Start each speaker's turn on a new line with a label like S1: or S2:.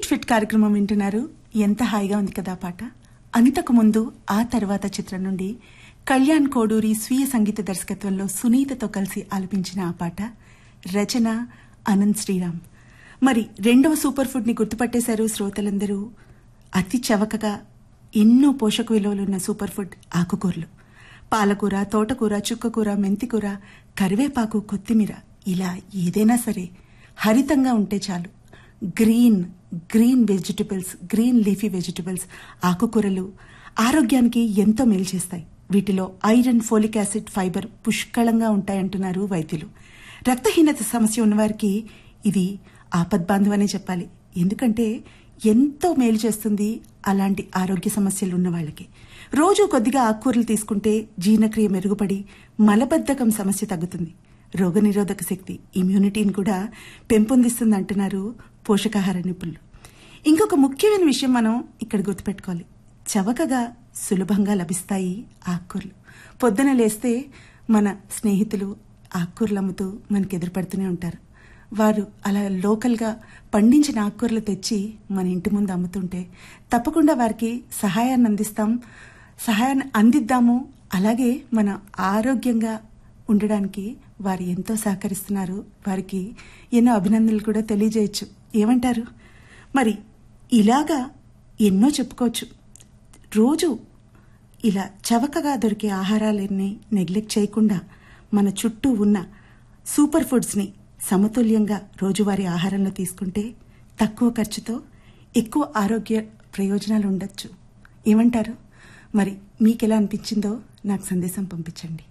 S1: fit కార్యక్రమం వింటున్నారు ఎంత హాయిగా ఉంది కదా ఆ పాట అంతకు ముందు ఆ తర్వాత చిత్రం నుండి కళ్యాణ్ కోడూరి స్వీయ సంగీత దర్శకత్వంలో సునీతతో కలిసి ఆలపించిన ఆ పాట రచన అనంత్ శ్రీరామ్ మరి రెండవ సూపర్ ఫుడ్ ని గుర్తుపట్టేశారు శ్రోతలందరూ అతి చవకగా ఎన్నో పోషక విలువలున్న సూపర్ ఫుడ్ ఆకుకూరలు పాలకూర తోటకూర చుక్కకూర మెంతికూర కరివేపాకు కొత్తిమీర ఇలా ఏదైనా సరే హరితంగా ఉంటే చాలు green green vegetables green leafy vegetables ఆకుకూరలు ఆరోగ్యానికి ఎంతో మేలు చేస్తాయి వీటిలో ఐరన్ ఫోలిక్ యాసిడ్ ఫైబర్ పుష్కళంగా ఉంటాయంటున్నారు వైద్యులు రక్తహీనత సమస్య ఉన్నవారికి ఇది ఆపద్బాంధవనే చెప్పాలి ఎందుకంటే ఎంతో మేలు చేస్తుంది అలాంటి ఆరోగ్య సమస్యలు ఉన్న వాళ్ళకి రోజు కొద్దిగా ఆకుకూరలు తీసుకుంటే జీర్ణక్రియ మెరుగుపడి మలబద్ధకం సమస్య తగ్గుతుంది రోగనిరోధక శక్తి ఇమ్యూనిటీని కూడా పెంపొందిస్తుంది అంటున్నారు పోషకాహార నిపుణులు ఇంకొక ముఖ్యమైన విషయం మనం ఇక్కడ గుర్తుపెట్టుకోవాలి చవకగా సులభంగా లభిస్తాయి ఆకుకూరలు పొద్దున లేస్తే మన స్నేహితులు ఆకుకూరలు అమ్ముతూ మనకి ఎదురుపడుతూనే ఉంటారు వారు అలా లోకల్గా పండించిన ఆకుకూరలు తెచ్చి మన ఇంటి ముందు అమ్ముతుంటే తప్పకుండా వారికి సహాయాన్ని అందిస్తాం సహాయాన్ని అందిద్దాము అలాగే మన ఆరోగ్యంగా ఉండడానికి వారు ఎంతో సహకరిస్తున్నారు వారికి ఎన్నో అభినందనలు కూడా తెలియజేయచ్చు ఏమంటారు మరి ఇలాగా ఎన్నో చెప్పుకోవచ్చు రోజు ఇలా చవకగా దొరికే ఆహారాలన్నీ నెగ్లెక్ట్ చేయకుండా మన చుట్టూ ఉన్న సూపర్ ఫుడ్స్ని సమతుల్యంగా రోజువారీ ఆహారంలో తీసుకుంటే తక్కువ ఖర్చుతో ఎక్కువ ఆరోగ్య ప్రయోజనాలు ఉండొచ్చు ఏమంటారు మరి మీకెలా అనిపించిందో నాకు సందేశం పంపించండి